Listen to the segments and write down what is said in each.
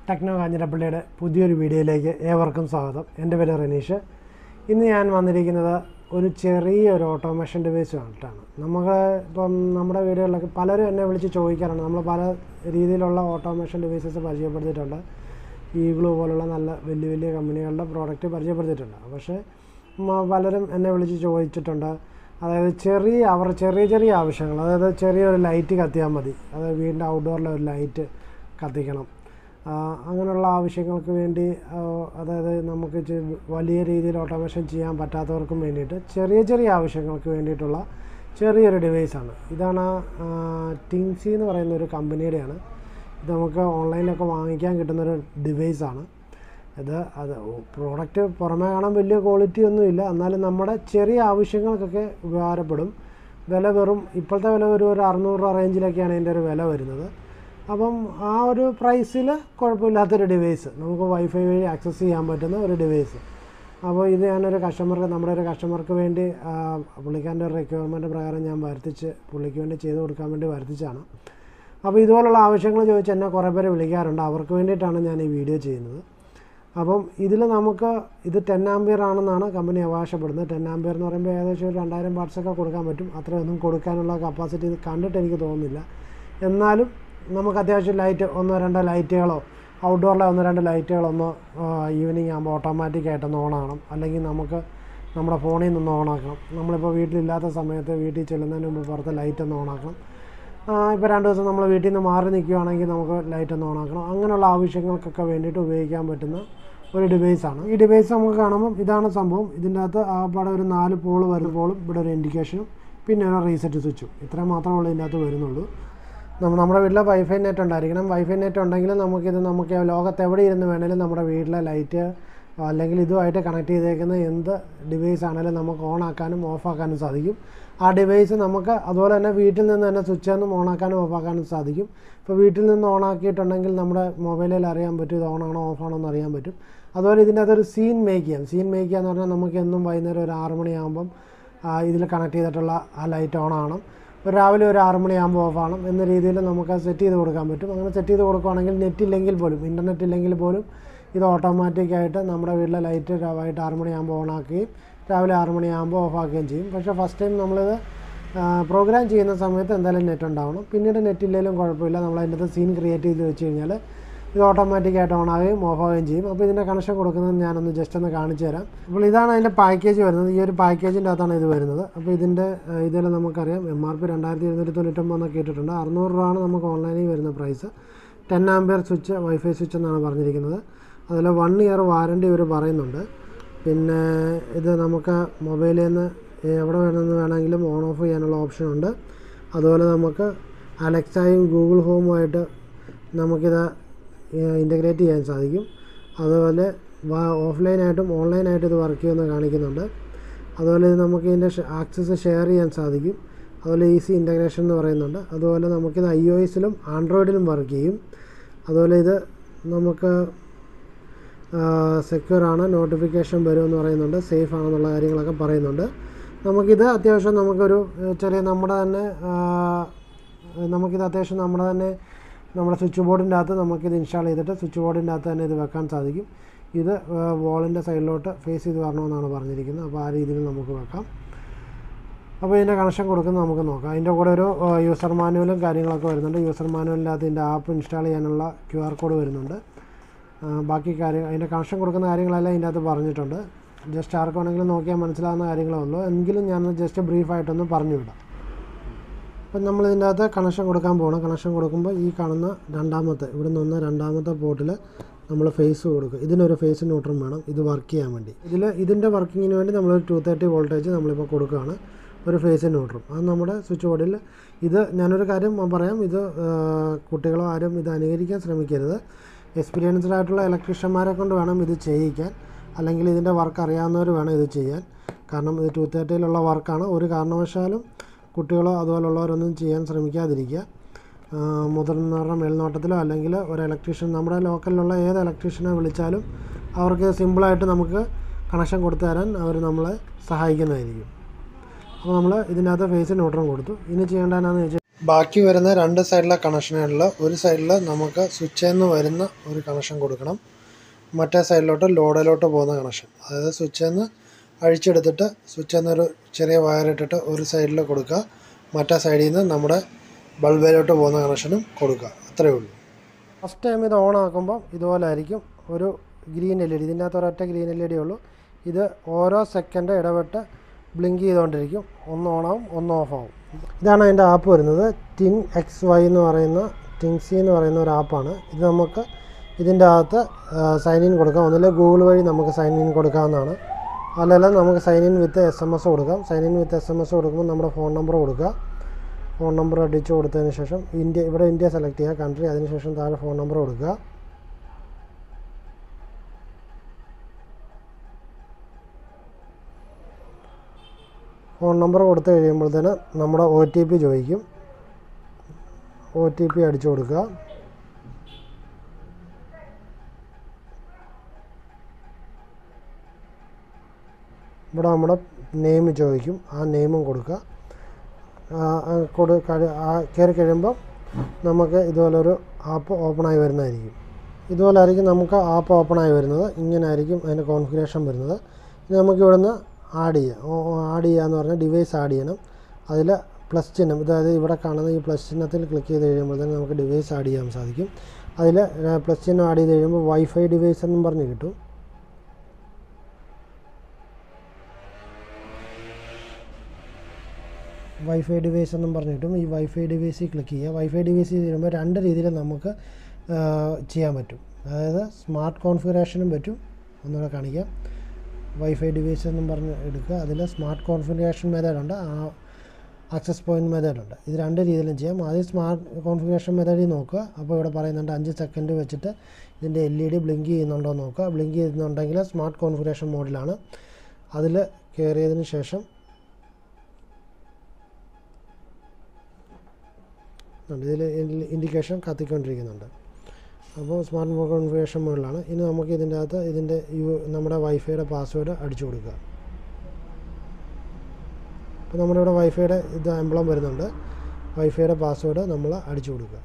techno കാഞ്ഞിരപ്പള്ളിയുടെ പുതിയൊരു വീഡിയോയിലേക്ക് ഏവർക്കും സ്വാഗതം എൻ്റെ പേര് റനീഷ് ഇന്ന് ഞാൻ വന്നിരിക്കുന്നത് ഒരു ചെറിയൊരു ഓട്ടോമേഷൻ ഡിവൈസ് കണ്ടിട്ടാണ് നമുക്ക് ഇപ്പം നമ്മുടെ വീടുകളിലൊക്കെ പലരും എന്നെ വിളിച്ച് ചോദിക്കാറുണ്ട് നമ്മൾ പല രീതിയിലുള്ള ഓട്ടോമേഷൻ ഡിവൈസസ് പരിചയപ്പെടുത്തിയിട്ടുണ്ട് ഈഗ്ലൂ പോലുള്ള നല്ല വലിയ വലിയ കമ്പനികളുടെ പ്രോഡക്റ്റ് പരിചയപ്പെടുത്തിയിട്ടുണ്ട് പക്ഷേ മ- പലരും എന്നെ വിളിച്ച് ചോദിച്ചിട്ടുണ്ട് അതായത് ചെറിയ അവർ ചെറിയ ചെറിയ ആവശ്യങ്ങൾ അതായത് ചെറിയൊരു ലൈറ്റ് കത്തിയാൽ മതി അതായത് വീടിൻ്റെ ഔട്ട്ഡോറിലെ ഒരു ലൈറ്റ് കത്തിക്കണം ആ, അങ്ങനെയുള്ള ആവശ്യങ്ങൾക്ക് വേണ്ടി ആ, അതായത് നമുക്ക് ചെ- വലിയ രീതിയിൽ ഓട്ടോമേഷൻ ചെയ്യാൻ പറ്റാത്തവർക്കും വേണ്ടിയിട്ട് ചെറിയ ചെറിയ ആവശ്യങ്ങൾക്ക് വേണ്ടിയിട്ടുള്ള ചെറിയൊരു ഡിവൈസാണ് ഇതാണ് ടിങ്സി എന്ന് പറയുന്ന ഒരു കമ്പനിയുടെയാണ് ഇത് നമുക്ക് ഓൺലൈനിലൊക്കെ വാങ്ങിക്കാൻ കിട്ടുന്നൊരു ഡിവൈസാണ് ഇത് അത് പ്രോഡക്റ്റ് പുറമേ കാണാൻ വലിയ ക്വാളിറ്റി ഒന്നുമില്ല എന്നാലും നമ്മുടെ ചെറിയ ആവശ്യങ്ങൾക്കൊക്കെ ഉപകാരപ്പെടും വില വെറും ഇപ്പോഴത്തെ വില ഒരു ഒരു അറുന്നൂറ് രൂപ റേഞ്ചിലൊക്കെയാണ് ഇതിൻ്റെ ഒരു വില വരുന്നത് അപ്പം ആ ഒരു പ്രൈസിൽ കുഴപ്പമില്ലാത്തൊരു ഡിവൈസ് നമുക്ക് വൈഫൈ വഴി ആക്സസ് ചെയ്യാൻ പറ്റുന്ന ഒരു ഡിവൈസ് അപ്പോൾ ഇത് ഞാനൊരു കസ്റ്റമർക്ക് നമ്മുടെ ഒരു കസ്റ്റമർക്ക് വേണ്ടി ആ, പുള്ളിക്കാരൻ്റെ ഒരു റിക്വയർമെൻറ്റ് പ്രകാരം ഞാൻ വരുത്തിച്ച് പുള്ളിക്ക് വേണ്ടി ചെയ്ത് കൊടുക്കാൻ വേണ്ടി വരുത്തിച്ചാണ് അപ്പോൾ ഇതുപോലുള്ള ആവശ്യങ്ങൾ ചോദിച്ച് എന്നെ കുറേ പേര് വിളിക്കാറുണ്ട് അവർക്ക് വേണ്ടിയിട്ടാണ് ഞാൻ ഈ വീഡിയോ ചെയ്യുന്നത് അപ്പം ഇതിൽ നമുക്ക് ഇത് ടെൻ ആംബിയർ ആണെന്നാണ് കമ്പനി അവകാശപ്പെടുന്നത് ടെൻ ആംബിയർ എന്ന് പറയുമ്പോൾ ഏകദേശം ഒരു രണ്ടായിരം പാർട്സൊക്കെ കൊടുക്കാൻ പറ്റും അത്രയൊന്നും കൊടുക്കാനുള്ള കപ്പാസിറ്റി ഇത് കണ്ടിട്ട് എനിക്ക് തോന്നുന്നില്ല എന്നാലും നമുക്ക് അത്യാവശ്യം ലൈറ്റ് ഒന്നോ രണ്ടോ ലൈറ്റുകളോ ഔട്ട്ഡോറിലെ ഒന്നോ രണ്ടോ ലൈറ്റുകളൊന്ന് ഈവനിങ് ആകുമ്പോൾ ഓട്ടോമാറ്റിക്കായിട്ടൊന്ന് ഓണാകണം അല്ലെങ്കിൽ നമുക്ക് നമ്മുടെ ഫോണിൽ നിന്ന് ഓണാക്കണം നമ്മളിപ്പോൾ വീട്ടിലില്ലാത്ത സമയത്ത് വീട്ടിൽ ചെല്ലുന്നതിന് മുമ്പ് പുറത്തെ ലൈറ്റ് ഒന്ന് ഓണാക്കണം ഇപ്പോൾ രണ്ട് ദിവസം നമ്മൾ വീട്ടിൽ നിന്ന് മാറി നിൽക്കുകയാണെങ്കിൽ നമുക്ക് ലൈറ്റ് ഒന്ന് ഓണാക്കണം അങ്ങനെയുള്ള ആവശ്യങ്ങൾക്കൊക്കെ വേണ്ടിയിട്ട് ഉപയോഗിക്കാൻ പറ്റുന്ന ഒരു ഡിവൈസാണ് ഈ ഡിവൈസ് നമുക്ക് കാണുമ്പോൾ ഇതാണ് സംഭവം ഇതിൻ്റെ അകത്ത് ആപ്പാടെ ഒരു നാല് പോൾ വരുന്ന പോളും ഇവിടെ ഒരു ഇൻഡിക്കേഷനും പിന്നെ ഒരു റീസെറ്റ് സ്വിച്ചും ഇത്രയും മാത്രമേ ഉള്ളൂ ഇതിൻ്റെ അകത്ത് വരുന്നുള്ളൂ നമ്മ നമ്മുടെ വീട്ടിലെ വൈഫൈ നെറ്റ് ഉണ്ടായിരിക്കണം വൈഫൈ നെറ്റ് ഉണ്ടെങ്കിൽ നമുക്കിത് നമുക്ക് ലോകത്ത് എവിടെ ഇരുന്ന് വേണേലും നമ്മുടെ വീട്ടിലെ ലൈറ്റ് അല്ലെങ്കിൽ ഇതുമായിട്ട് കണക്ട് ചെയ്തേക്കുന്ന എന്ത് ഡിവൈസ് ആണെങ്കിലും നമുക്ക് ഓൺ ആക്കാനും ഓഫ് ആക്കാനും സാധിക്കും ആ ഡിവൈസ് നമുക്ക് അതുപോലെ തന്നെ വീട്ടിൽ നിന്ന് തന്നെ സ്വിച്ച് നിന്നും ഓൺ ആക്കാനും ഓഫ് ആക്കാനും സാധിക്കും ഇപ്പോൾ വീട്ടിൽ നിന്ന് ഓൺ ആക്കിയിട്ടുണ്ടെങ്കിൽ നമ്മുടെ മൊബൈലിൽ അറിയാൻ പറ്റും ഇത് ഓൺ ആണോ ഓഫ് ആണോ എന്ന് അറിയാൻ പറ്റും അതുപോലെ ഇതിൻ്റെ അകത്തൊരു സീൻ മേക്ക് ചെയ്യാം സീൻ മേക്ക് ചെയ്യുക എന്ന് പറഞ്ഞാൽ നമുക്ക് എന്നും വൈകുന്നേരം ഒരു ആറ് മണിയാകുമ്പം ഇതിൽ കണക്ട് ചെയ്തിട്ടുള്ള ആ ലൈറ്റ് ഓൺ ആവണം ഒരു രാവിലെ ഒരു ആറ് മണിയാകുമ്പോൾ ഓഫ് ആവണം എന്ന രീതിയിൽ നമുക്ക് സെറ്റ് ചെയ്ത് കൊടുക്കാൻ പറ്റും അങ്ങനെ സെറ്റ് ചെയ്ത് കൊടുക്കുകയാണെങ്കിൽ നെറ്റ് ഇല്ലെങ്കിൽ പോലും ഇൻ്റർനെറ്റ് ഇല്ലെങ്കിൽ പോലും ഇത് ഓട്ടോമാറ്റിക്കായിട്ട് നമ്മുടെ വീട്ടിലെ ലൈറ്റ് വൈകിട്ട് ആറ് മണിയാകുമ്പോൾ ഓൺ ആക്കുകയും രാവിലെ ആറ് മണിയാകുമ്പോൾ ഓഫ് ആക്കുകയും ചെയ്യും പക്ഷേ ഫസ്റ്റ് ടൈം നമ്മളിത് പ്രോഗ്രാം ചെയ്യുന്ന സമയത്ത് എന്തായാലും നെറ്റ് ഉണ്ടാവണം പിന്നീട് നെറ്റ് ഇല്ലെങ്കിലും കുഴപ്പമില്ല നമ്മൾ അതിൻ്റെ അകത്ത് സീൻ ക്രിയേറ്റ് ചെയ്ത് വെച്ച് കഴിഞ്ഞാൽ ഇത് ഓട്ടോമാറ്റിക്കായിട്ട് ഓൺ ആവുകയും ഓഫ് ആവുകയും ചെയ്യും അപ്പോൾ ഇതിൻ്റെ കണക്ഷൻ കൊടുക്കുന്നത് ഞാനൊന്ന് ജസ്റ്റ് ഒന്ന് കാണിച്ചു തരാം അപ്പോൾ ഇതാണ് അതിൻ്റെ പാക്കേജ് വരുന്നത് ഈ ഒരു പാക്കേജിൻ്റെ അകത്താണ് ഇത് വരുന്നത് അപ്പോൾ ഇതിൻ്റെ ഇതിൽ നമുക്കറിയാം എം ആർ പി രണ്ടായിരത്തി എഴുന്നൂറ്റി തൊണ്ണൂറ്റൊമ്പത് എന്നൊക്കെ ഇട്ടിട്ടുണ്ട് അറുന്നൂറ് രൂപയാണ് നമുക്ക് ഓൺലൈനിൽ വരുന്ന price ten ampere switch wifi switch എന്നാണ് പറഞ്ഞിരിക്കുന്നത് അതിൽ വൺ ഇയർ വാറണ്ടി ഇവർ പറയുന്നുണ്ട് പിന്നെ ഇത് നമുക്ക് മൊബൈലിൽ നിന്ന് എവിടെ വേണമെന്ന് വേണമെങ്കിലും ഓൺ ഓഫ് ചെയ്യാനുള്ള ഓപ്ഷൻ ഉണ്ട് അതുപോലെ നമുക്ക് അലക്സായും ഗൂഗിൾ ഹോമുമായിട്ട് നമുക്കിത് ഇൻ്റഗ്രേറ്റ് ചെയ്യാൻ സാധിക്കും അതുപോലെ ഓഫ്ലൈനായിട്ടും ഓൺലൈനായിട്ടും ഇത് വർക്ക് ചെയ്യുമെന്ന് കാണിക്കുന്നുണ്ട് അതുപോലെ ഇത് നമുക്ക് ഇതിൻ്റെ ആക്സസ് ഷെയർ ചെയ്യാൻ സാധിക്കും അതുപോലെ ഈസി ഇൻ്റഗ്രേഷൻ എന്ന് പറയുന്നുണ്ട് അതുപോലെ നമുക്കിത് ഐ ഒ എസിലും ആൻഡ്രോയിഡിലും വർക്ക് ചെയ്യും അതുപോലെ ഇത് നമുക്ക് സെക്യൂർ ആണ് നോട്ടിഫിക്കേഷൻ വരുമെന്ന് പറയുന്നുണ്ട് സേഫ് ആണെന്നുള്ള കാര്യങ്ങളൊക്കെ പറയുന്നുണ്ട് നമുക്കിത് അത്യാവശ്യം നമുക്കൊരു ഏഹ്, ചെറിയ നമ്മുടെ തന്നെ ആ, നമുക്കിത് അത്യാവശ്യം നമ്മുടെ തന്നെ നമ്മുടെ സ്വിച്ച് ബോർഡിൻ്റെ അകത്ത് നമുക്കിത് ഇൻസ്റ്റാൾ ചെയ്തിട്ട് സ്വിച്ച് ബോർഡിൻ്റെ അകത്ത് തന്നെ ഇത് വെക്കാൻ സാധിക്കും ഇത് വോളിൻ്റെ സൈഡിലോട്ട് ഫേസ് ചെയ്ത് വരണമെന്നാണ് പറഞ്ഞിരിക്കുന്നത് അപ്പോൾ ആ രീതിയിൽ നമുക്ക് വെക്കാം അപ്പോൾ ഇതിൻ്റെ കണക്ഷൻ കൊടുക്കുന്നത് നമുക്ക് നോക്കാം അതിൻ്റെ കൂടെ ഒരു യൂസർ മാനുവലും കാര്യങ്ങളൊക്കെ വരുന്നുണ്ട് യൂസർ മാനുവലിൻ്റെ അകത്ത് ഇതിൻ്റെ ആപ്പ് ഇൻസ്റ്റാൾ ചെയ്യാനുള്ള ക്യു ആർ കോഡ് വരുന്നുണ്ട് ആ, ബാക്കി കാര്യം അതിൻ്റെ കണക്ഷൻ കൊടുക്കുന്ന കാര്യങ്ങളെല്ലാം ഇതിൻ്റെ അകത്ത് പറഞ്ഞിട്ടുണ്ട് ജസ്റ്റ് ആർക്ക് വേണമെങ്കിലും നോക്കിയാൽ മനസ്സിലാവുന്ന കാര്യങ്ങളേ ഉള്ളൂ എങ്കിലും ഞാൻ ജസ്റ്റ് ബ്രീഫായിട്ടൊന്ന് പറഞ്ഞു വിടാം അപ്പം നമ്മൾ ഇതിൻ്റെ അകത്ത് കണക്ഷൻ കൊടുക്കാൻ പോകണം കണക്ഷൻ കൊടുക്കുമ്പോൾ ഈ കാണുന്ന രണ്ടാമത്തെ ഇവിടെ നിന്ന് രണ്ടാമത്തെ പോർട്ടിൽ നമ്മൾ ഫേസ് കൊടുക്കും ഇതിനൊരു ഫേസ് ന്യൂട്രൽ വേണം ഇത് വർക്ക് ചെയ്യാൻ വേണ്ടി ഇതിൽ ഇതിൻ്റെ വർക്കിങ്ങിന് വേണ്ടി നമ്മൾ ടു തേർട്ടി വോൾട്ടേജ് നമ്മളിപ്പോൾ കൊടുക്കുകയാണ് ഒരു ഫേസ് ന്യൂട്രും അത് നമ്മുടെ സ്വിച്ച് ബോർഡിൽ ഇത് ഞാനൊരു കാര്യം പറയാം ഇത് ആ, കുട്ടികളോ ആരും ഇത് അനുകരിക്കാൻ ശ്രമിക്കരുത് എക്സ്പീരിയൻസ്ഡ് ആയിട്ടുള്ള ഇലക്ട്രീഷ്യന്മാരെ കൊണ്ട് വേണം ഇത് ചെയ്യിക്കാൻ അല്ലെങ്കിൽ ഇതിൻ്റെ വർക്ക് അറിയാവുന്നവർ വേണം ഇത് ചെയ്യാൻ കാരണം ഇത് ടു തേർട്ടിയിലുള്ള വർക്കാണ് ഒരു കാരണവശാലും കുട്ടികളോ അതുപോലുള്ളവരൊന്നും ചെയ്യാൻ ശ്രമിക്കാതിരിക്കുക ആ, മുതിർന്നവരുടെ മേൽനോട്ടത്തിലോ അല്ലെങ്കിൽ ഒരു ഇലക്ട്രീഷ്യൻ നമ്മുടെ ലോക്കലിലുള്ള ഏത് ഇലക്ട്രീഷ്യനെ വിളിച്ചാലും അവർക്ക് സിമ്പിളായിട്ട് നമുക്ക് കണക്ഷൻ കൊടുത്തു തരാൻ അവർ നമ്മളെ സഹായിക്കുന്നതായിരിക്കും അപ്പോൾ നമ്മൾ ഇതിനകത്ത് ഫേസ് ന്യൂട്രൺ കൊടുത്തു ഇനി ചെയ്യേണ്ടതെന്നാന്ന് വെച്ചാൽ ബാക്കി വരുന്ന രണ്ട് സൈഡിലെ കണക്ഷനുകളിൽ ഒരു സൈഡിൽ നമുക്ക് സ്വിച്ചിൽ നിന്ന് വരുന്ന ഒരു കണക്ഷൻ കൊടുക്കണം മറ്റേ സൈഡിലോട്ട് ലോഡിലോട്ട് പോകുന്ന കണക്ഷൻ അതായത് സ്വിച്ചിൽ നിന്ന് അഴിച്ചെടുത്തിട്ട് സ്വിച്ചിൽ നിന്ന് ഒരു ചെറിയ വയറിട്ടിട്ട് ഒരു സൈഡിൽ കൊടുക്കുക മറ്റേ സൈഡിൽ നിന്ന് നമ്മുടെ ബൾബിലോട്ട് പോകുന്ന കണക്ഷനും കൊടുക്കുക അത്രയേ ഉള്ളൂ ഫസ്റ്റ് ടൈം ഇത് ഓൺ ആക്കുമ്പോൾ ഇതുപോലെ ആയിരിക്കും ഒരു ഗ്രീൻ എൽ ഇ ഡി ഇതിൻ്റെ അകത്ത് ഒരൊറ്റ ഗ്രീൻ എൽ ഇ ഡി ഉള്ളൂ ഇത് ഓരോ സെക്കൻഡ് ഇടവിട്ട് ബ്ലിങ്ക് ചെയ്തുകൊണ്ടിരിക്കും ഒന്ന് ഓണാവും ഒന്ന് ഓഫ് ആവും ഇതാണ് അതിൻ്റെ ആപ്പ് വരുന്നത് ടിൻ എക്സ് വൈ എന്ന് പറയുന്ന ടിൻസി എന്ന് പറയുന്ന ഒരു ആപ്പാണ് ഇത് നമുക്ക് ഇതിൻ്റെ അകത്ത് സൈൻ ഇൻ കൊടുക്കാം ഒന്നില്ല ഗൂഗിൾ വഴി നമുക്ക് സൈൻ ഇൻ കൊടുക്കാവുന്നതാണ് അല്ലല്ല നമുക്ക് sign in with S M S കൊടുക്കാം sign in with S M S കൊടുക്കുമ്പോൾ നമ്മുടെ ഫോൺ നമ്പർ കൊടുക്കുക ഫോൺ നമ്പർ അടിച്ചു കൊടുത്തതിന് ശേഷം ഇന്ത്യ ഇവിടെ ഇന്ത്യ സെലക്ട് ചെയ്യുക കൺട്രി അതിനുശേഷം താഴെ ഫോൺ നമ്പർ കൊടുക്കുക ഫോൺ നമ്പർ കൊടുത്തു കഴിയുമ്പോഴത്തേന് നമ്മുടെ ഒ ടി പി ചോദിക്കും ഒ ടി പി അടിച്ചു കൊടുക്കുക ഇവിടെ നമ്മുടെ നെയിം ചോദിക്കും ആ നെയിമും കൊടുക്കുക ആ, ആ, കൊടു കഴി- ആ കയറി കഴിയുമ്പോൾ നമുക്ക് ഇതുപോലൊരു ആപ്പ് ഓപ്പണായി വരുന്നതായിരിക്കും ഇതുപോലെ ആയിരിക്കും നമുക്ക് ആപ്പ് ഓപ്പണായി വരുന്നത് ഇങ്ങനെ ആയിരിക്കും അതിൻ്റെ കോൺഫിഗറേഷൻ വരുന്നത് ഇനി നമുക്ക് ഇവിടുന്ന് ആഡ് ചെയ്യാം ആഡ് ചെയ്യുക എന്ന് പറഞ്ഞാൽ ഡിവൈസ് ആഡ് ചെയ്യണം അതിൽ പ്ലസ് ചിഹ്നം അതായത് ഇവിടെ കാണുന്ന ഈ പ്ലസ് ചിഹ്നത്തിൽ ക്ലിക്ക് ചെയ്ത് കഴിയുമ്പോൾ തന്നെ നമുക്ക് ഡിവൈസ് ആഡ് ചെയ്യാൻ സാധിക്കും അതിൽ പ്ലസ് ചിഹ്നം ആഡ് ചെയ്ത് കഴിയുമ്പോൾ വൈഫൈ ഡിവൈസ് എന്നും പറഞ്ഞ് കിട്ടും വൈഫൈ ഡിവൈസ് എന്നും പറഞ്ഞിട്ടും ഈ വൈഫൈ ഡിവൈസിൽ ക്ലിക്ക് ചെയ്യുക വൈഫൈ ഡിവൈസിൽ ചെയ്യുമ്പോൾ രണ്ട് രീതിയിൽ നമുക്ക് ആ, ചെയ്യാൻ പറ്റും അതായത് സ്മാർട്ട് കോൺഫിഗറേഷനും പറ്റും ഒന്നുകൂടെ കാണിക്കാം വൈഫൈ ഡിവൈസ് എന്നും പറഞ്ഞ് എടുക്കുക അതിൽ സ്മാർട്ട് കോൺഫിഗറേഷൻ മെത്തേഡുണ്ട് ആ ആക്സസ് പോയിൻറ്റ് മെത്തേഡുണ്ട് ഇത് രണ്ട് രീതിയിലും ചെയ്യാം ആദ്യം സ്മാർട്ട് കോൺഫിഗറേഷൻ മെത്തേഡിൽ നോക്കുക അപ്പോൾ ഇവിടെ പറയുന്നുണ്ട് അഞ്ച് സെക്കൻഡ് വെച്ചിട്ട് ഇതിൻ്റെ എൽ ഇ ഡി ബ്ലിങ്ക് ചെയ്യുന്നുണ്ടോ എന്ന് നോക്കുക ബ്ലിങ്ക് ചെയ്യുന്നുണ്ടെങ്കിൽ സ്മാർട്ട് കോൺഫിഗറേഷൻ മോഡിലാണ് അതിൽ കയറിയതിന് ശേഷം ഇതിൽ ഇൻഡിക്കേഷൻ കത്തിക്കൊണ്ടിരിക്കുന്നുണ്ട് അപ്പോൾ സ്മാർട്ട് ഫോൺ കോൺഫിഗറേഷൻ മുകളിലാണ് ഇനി നമുക്ക് ഇതിൻ്റെ അകത്ത് ഇതിൻ്റെ യു നമ്മുടെ വൈഫൈയുടെ പാസ്വേഡ് അടിച്ചു കൊടുക്കുക അപ്പോൾ നമ്മുടെ ഇവിടെ വൈഫൈയുടെ ഇത് എംബ്ലം വരുന്നുണ്ട് വൈഫൈയുടെ പാസ്വേഡ് നമ്മൾ അടിച്ചു കൊടുക്കുക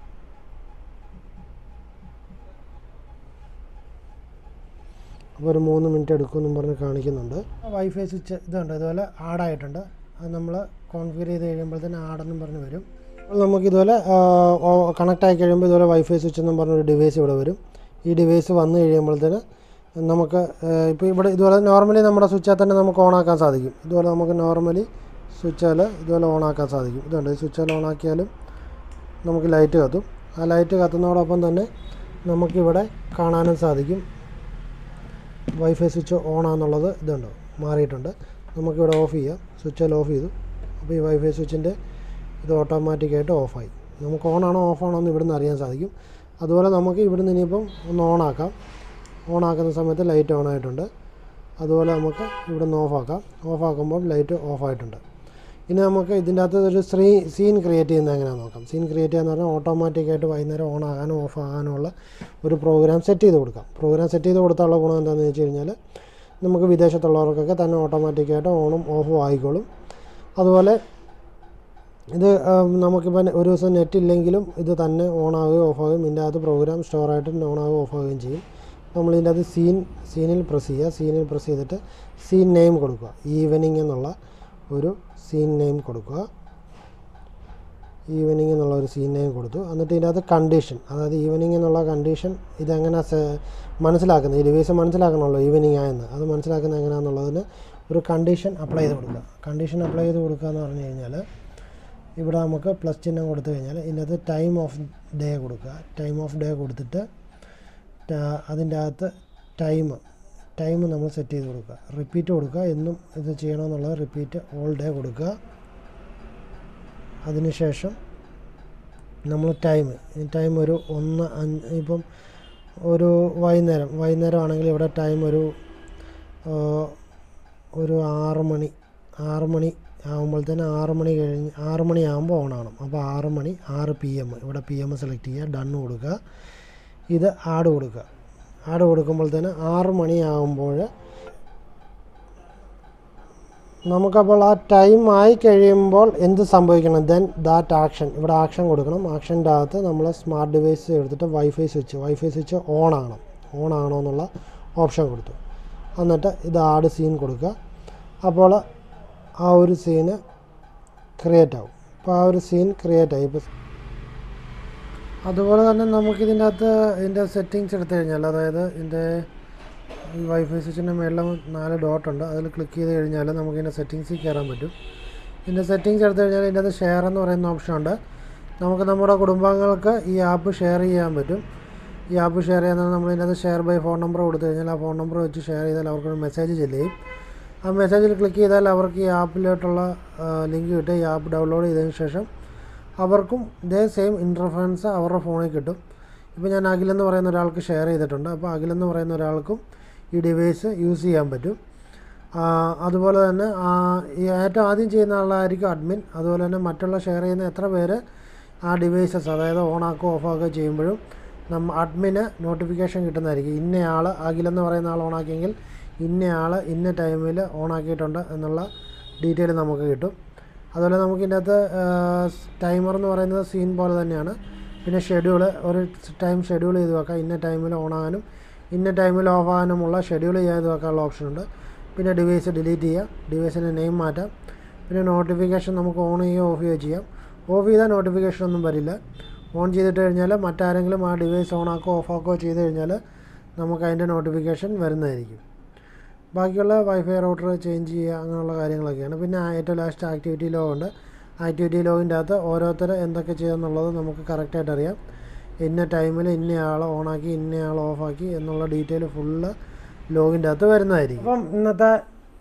അപ്പോൾ ഒരു മൂന്ന് മിനിറ്റ് എടുക്കുമെന്നും പറഞ്ഞ് കാണിക്കുന്നുണ്ട് വൈഫൈ സ്വിച്ച് ഇതുണ്ട് ഇതുപോലെ ആഡായിട്ടുണ്ട് അത് നമ്മൾ കോൺഫിഗർ ചെയ്ത് കഴിയുമ്പോൾ തന്നെ ആഡെന്നും പറഞ്ഞ് വരും അപ്പോൾ നമുക്ക് ഇതുപോലെ കണക്റ്റ് ആയി കഴിയുമ്പോൾ ഇതുപോലെ വൈഫൈ സ്വിച്ച് എന്നും പറഞ്ഞൊരു ഡിവൈസ് ഇവിടെ വരും ഈ ഡിവൈസ് വന്നു കഴിയുമ്പോഴത്തേന് നമുക്ക് ഇപ്പോൾ ഇവിടെ ഇതുപോലെ നോർമലി നമ്മുടെ സ്വിച്ചാൽ തന്നെ നമുക്ക് ഓണാക്കാൻ സാധിക്കും ഇതുപോലെ നമുക്ക് നോർമലി സ്വിച്ചാൽ ഇതുപോലെ ഓണാക്കാൻ സാധിക്കും ഇതുണ്ട് ഈ സ്വിച്ചാൽ ഓണാക്കിയാലും നമുക്ക് ലൈറ്റ് കത്തും ആ ലൈറ്റ് കത്തുന്നതോടൊപ്പം തന്നെ നമുക്കിവിടെ കാണാനും സാധിക്കും വൈഫൈ സ്വിച്ച് ഓൺ ആണെന്നുള്ളത് ഇതുണ്ട് മാറിയിട്ടുണ്ട് നമുക്കിവിടെ ഓഫ് ചെയ്യാം സ്വിച്ചിൽ ഓഫ് ചെയ്തു അപ്പോൾ ഈ വൈഫൈ സ്വിച്ചിൻ്റെ ഇത് ഓട്ടോമാറ്റിക്കായിട്ട് ഓഫായി നമുക്ക് ഓൺ ആണോ ഓഫ് ആണോ എന്ന് ഇവിടുന്ന് അറിയാൻ സാധിക്കും അതുപോലെ നമുക്ക് ഇവിടുന്ന് ഇനിയിപ്പം ഒന്ന് ഓൺ ആക്കാം ഓൺ ആക്കുന്ന സമയത്ത് ലൈറ്റ് ഓൺ ആയിട്ടുണ്ട് അതുപോലെ നമുക്ക് ഇവിടുന്ന് ഓഫ് ആക്കാം ഓഫ് ആക്കുമ്പോൾ ലൈറ്റ് ഓഫ് ആയിട്ടുണ്ട് ഇനി നമുക്ക് ഇതിൻ്റെ അകത്ത് ഒരു സ്രീ സീൻ ക്രിയേറ്റ് ചെയ്യുന്നത് എങ്ങനെയാണെന്ന് നോക്കാം സീൻ ക്രിയേറ്റ് ചെയ്യാന്ന് പറഞ്ഞാൽ ഓട്ടോമാറ്റിക്കായിട്ട് വൈകുന്നേരം ഓൺ ആകാനും ഓഫ് ആകാനും ഉള്ള ഒരു പ്രോഗ്രാം സെറ്റ് ചെയ്ത് കൊടുക്കാം പ്രോഗ്രാം സെറ്റ് ചെയ്ത് കൊടുത്താലുള്ള ഗുണം എന്താണെന്ന് വെച്ച് കഴിഞ്ഞാൽ നമുക്ക് വിദേശത്തുള്ളവർക്കൊക്കെ തന്നെ ഓട്ടോമാറ്റിക്കായിട്ട് ഓണും ഓഫും ആയിക്കോളും അതുപോലെ ഇത് ആം, നമുക്കിപ്പോൾ ഒരു ദിവസം നെറ്റ് ഇല്ലെങ്കിലും ഇത് തന്നെ ഓൺ ആവുകയും ഓഫ് ആവുകയും ഇതിൻ്റെ അകത്ത് പ്രോഗ്രാം സ്റ്റോർ ആയിട്ട് ഓൺ ആവുകയും ഓഫ് ആവുകയും ചെയ്യും നമ്മൾ ഇതിൻ്റെ അകത്ത് സീൻ സീനിൽ പ്രസ് ചെയ്യുക സീനിൽ പ്രസ് ചെയ്തിട്ട് സീൻ നെയിം കൊടുക്കുക ഈവനിങ് എന്നുള്ള ഒരു സീൻ നെയിം കൊടുക്കുക ഈവനിങ് എന്നുള്ള ഒരു സീൻ നെയിം കൊടുത്തു എന്നിട്ട് ഇതിൻ്റെ അകത്ത് കണ്ടീഷൻ അതായത് ഈവനിങ് എന്നുള്ള കണ്ടീഷൻ ഇതെങ്ങനെ മനസ്സിലാക്കുന്നത് ഈ ഡിവൈസ് മനസ്സിലാക്കണമല്ലോ ഈവനിങ് ആയെന്ന് അത് മനസ്സിലാക്കുന്നത് എങ്ങനെയാണെന്നുള്ളതിന് ഒരു കണ്ടീഷൻ അപ്ലൈ ചെയ്ത് കൊടുക്കുക കണ്ടീഷൻ അപ്ലൈ ചെയ്ത് കൊടുക്കുക എന്ന് പറഞ്ഞു കഴിഞ്ഞാൽ ഇവിടെ നമുക്ക് പ്ലസ് ചിഹ്നം കൊടുത്തു കഴിഞ്ഞാൽ ഇതിനകത്ത് ടൈം ഓഫ് ഡേ കൊടുക്കുക ടൈം ഓഫ് ഡേ കൊടുത്തിട്ട് ട- അതിൻ്റെ അകത്ത് ടൈം ടൈം നമ്മൾ സെറ്റ് ചെയ്ത് കൊടുക്കുക റിപ്പീറ്റ് കൊടുക്കുക എന്നും ഇത് ചെയ്യണമെന്നുള്ളത് റിപ്പീറ്റ് ഓൾ ഡേ കൊടുക്കുക അതിനുശേഷം നമ്മൾ ടൈം ഈ ടൈം ഒരു ഒന്ന് അഞ്ച് ഇപ്പം ഒരു വൈകുന്നേരം വൈകുന്നേരം ആണെങ്കിൽ ഇവിടെ ടൈം ഒരു ആ, ഒരു ആറ് മണി ആറ് മണി ആകുമ്പോഴത്തേന് ആറ് മണി കഴിഞ്ഞ് ആറ് മണി ആകുമ്പോൾ ഓൺ ആവണം അപ്പോൾ ആറ് മണി ആറ് പി എം ഇവിടെ പി എം സെലക്ട് ചെയ്യുക ഡൺ കൊടുക്കുക ഇത് ആഡ് കൊടുക്കുക ആഡ് കൊടുക്കുമ്പോഴത്തേന് ആറ് മണിയാകുമ്പോൾ നമുക്കപ്പോൾ ആ ടൈം ആയി കഴിയുമ്പോൾ എന്ത് സംഭവിക്കണം ദെൻ ദാറ്റ് ആക്ഷൻ ഇവിടെ ആക്ഷൻ കൊടുക്കണം ആക്ഷൻ്റെ അകത്ത് നമ്മൾ സ്മാർട്ട് ഡിവൈസ് എടുത്തിട്ട് wifi switch wifi switch on ആകണം ഓൺ ആണോ എന്നുള്ള ഓപ്ഷൻ കൊടുത്തു എന്നിട്ട് ഇത് ആഡ് സീൻ കൊടുക്കുക അപ്പോൾ ആ ഒരു സീന് ക്രിയേറ്റ് ആവും അപ്പോൾ ആ ഒരു സീൻ ക്രിയേറ്റ് ആയി ഇപ്പോൾ അതുപോലെ തന്നെ നമുക്കിതിൻ്റെ അകത്ത് ഇതിൻ്റെ സെറ്റിങ്സ് എടുത്തു കഴിഞ്ഞാൽ അതായത് ഇതിൻ്റെ ഈ വൈഫൈ സ്വിച്ചിൻ്റെ മേളിൽ നാല് ഡോട്ട് ഉണ്ട് അതിൽ ക്ലിക്ക് ചെയ്ത് കഴിഞ്ഞാൽ നമുക്ക് ഇതിൻ്റെ സെറ്റിങ്സിൽ കയറാൻ പറ്റും ഇതിൻ്റെ സെറ്റിങ്സ് എടുത്തു കഴിഞ്ഞാൽ ഇതിൻ്റെ അകത്ത് ഷെയർ എന്ന് പറയുന്ന ഓപ്ഷൻ ഉണ്ട് നമുക്ക് നമ്മുടെ കുടുംബാംഗങ്ങൾക്ക് ഈ ആപ്പ് ഷെയർ ചെയ്യാൻ പറ്റും ഈ ആപ്പ് ഷെയർ ചെയ്യുന്നത് നമ്മൾ ഇതിൻ്റെ അകത്ത് ഷെയർ ബൈ ഫോൺ നമ്പർ കൊടുത്തു കഴിഞ്ഞാൽ ആ ഫോൺ നമ്പർ വെച്ച് ഷെയർ ചെയ്താൽ അവർക്കൊരു മെസ്സേജ് ചെല്ലുകയും ആ മെസ്സേജിൽ ക്ലിക്ക് ചെയ്താൽ അവർക്ക് ഈ ആപ്പിലോട്ടുള്ള ലിങ്ക് കിട്ടും ഈ ആപ്പ് ഡൗൺലോഡ് ചെയ്തതിന് ശേഷം അവർക്കും ഇതേ സെയിം ഇൻ്റർഫറൻസ് അവരുടെ ഫോണിൽ കിട്ടും ഇപ്പോൾ ഞാൻ അഖിലെന്ന് പറയുന്ന ഒരാൾക്ക് ഷെയർ ചെയ്തിട്ടുണ്ട് അപ്പോൾ അഖിലെന്ന് പറയുന്ന ഒരാൾക്കും ഈ ഡിവൈസ് യൂസ് ചെയ്യാൻ പറ്റും ആ, അതുപോലെ തന്നെ ആ, ഈ ഏറ്റവും ആദ്യം ചെയ്യുന്ന ആളായിരിക്കും അഡ്മിൻ അതുപോലെ തന്നെ മറ്റുള്ള ഷെയർ ചെയ്യുന്ന എത്ര പേര് ആ ഡിവൈസസ് അതായത് ഓണാക്കുകയോ ഓഫാക്കുകയോ ചെയ്യുമ്പോഴും നമ്മ അഡ്മിന് നോട്ടിഫിക്കേഷൻ കിട്ടുന്നതായിരിക്കും ഇന്ന ആൾ അഖിലെന്ന് പറയുന്ന ആൾ ഓണാക്കിയെങ്കിൽ ഇന്ന ആൾ ഇന്ന ടൈമിൽ ഓണാക്കിയിട്ടുണ്ട് എന്നുള്ള ഡീറ്റെയിൽ നമുക്ക് കിട്ടും അതുപോലെ നമുക്ക് ഇതിൻ്റെ അകത്ത് ടൈമർ എന്ന് പറയുന്നത് സീൻ പോലെ തന്നെയാണ് പിന്നെ ഷെഡ്യൂൾ ഒരു ടൈം ഷെഡ്യൂൾ ചെയ്ത് വെക്കാം ഇന്ന ടൈമിൽ ഓൺ ആകാനും ഇന്ന ടൈമിൽ ഓഫ് ആകാനുമുള്ള ഷെഡ്യൂൾ ചെയ്ത് വെക്കാനുള്ള ഓപ്ഷൻ ഉണ്ട് പിന്നെ ഡിവൈസ് ഡിലീറ്റ് ചെയ്യാം ഡിവൈസിൻ്റെ നെയിം മാറ്റാം പിന്നെ നോട്ടിഫിക്കേഷൻ നമുക്ക് ഓൺ ചെയ്യുകയോ ഓഫ് ചെയ്യുകയോ ചെയ്യാം ഓഫ് ചെയ്താൽ നോട്ടിഫിക്കേഷൻ ഒന്നും വരില്ല ഓൺ ചെയ്തിട്ട് കഴിഞ്ഞാൽ മറ്റാരെങ്കിലും ആ ഡിവൈസ് ഓൺ ആക്കുകയോ ഓഫ് ആക്കുകയോ ചെയ്ത് കഴിഞ്ഞാൽ നമുക്ക് അതിൻ്റെ നോട്ടിഫിക്കേഷൻ വരുന്നതായിരിക്കും ബാക്കിയുള്ള വൈഫൈ റൗട്ടർ ചേഞ്ച് ചെയ്യുക അങ്ങനെയുള്ള കാര്യങ്ങളൊക്കെയാണ് പിന്നെ ഏറ്റവും ലാസ്റ്റ് ആക്ടിവിറ്റി ലോ ഉണ്ട് ആക്ടിവിറ്റി ലോവിൻ്റെ അകത്ത് ഓരോരുത്തർ എന്തൊക്കെ ചെയ്യുമെന്നുള്ളത് നമുക്ക് കറക്റ്റായിട്ട് അറിയാം ഇന്ന ടൈമിൽ ഇന്ന ആൾ ഓണാക്കി ഇന്ന ആൾ ഓഫാക്കി എന്നുള്ള ഡീറ്റെയിൽ ഫുള്ള് ലോഗിൻ്റെ അകത്ത് വരുന്നതായിരിക്കും അപ്പം ഇന്നത്തെ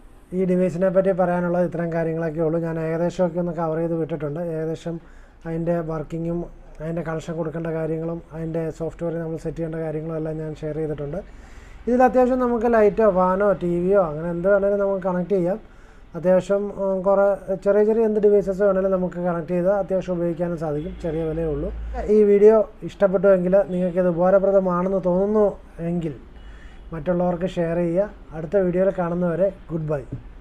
ഈ ഡിവൈസിനെ പറ്റി പറയാനുള്ളത് ഇത്തരം കാര്യങ്ങളൊക്കെ ഉള്ളൂ ഞാൻ ഏകദേശമൊക്കെ ഒന്ന് കവർ ചെയ്ത് വിട്ടിട്ടുണ്ട് ഏകദേശം അതിൻ്റെ വർക്കിങ്ങും അതിൻ്റെ കണക്ഷൻ കൊടുക്കേണ്ട കാര്യങ്ങളും അതിൻ്റെ സോഫ്റ്റ്വെയർ നമ്മൾ സെറ്റ് ചെയ്യേണ്ട കാര്യങ്ങളും എല്ലാം ഞാൻ ഷെയർ ചെയ്തിട്ടുണ്ട് ഇതിൽ അത്യാവശ്യം നമുക്ക് ലൈറ്റോ ഫാനോ ടി വിയോ അങ്ങനെ എന്ത് വേണമെങ്കിലും നമുക്ക് കണക്ട് ചെയ്യാം അത്യാവശ്യം ഉം, കുറേ ചെറിയ ചെറിയ എന്ത് ഡിവൈസസ് വേണമെങ്കിലും നമുക്ക് കണക്ട് ചെയ്ത് അത്യാവശ്യം ഉപയോഗിക്കാനും സാധിക്കും ചെറിയ വിലയേ ഉള്ളൂ ഈ വീഡിയോ ഇഷ്ടപ്പെട്ടുവെങ്കിൽ നിങ്ങൾക്കിത് ഉപകാരപ്രദമാണെന്ന് തോന്നുന്നു എങ്കിൽ മറ്റുള്ളവർക്ക് ഷെയർ ചെയ്യുക അടുത്ത വീഡിയോയിൽ കാണുന്നവരെ ഗുഡ് ബൈ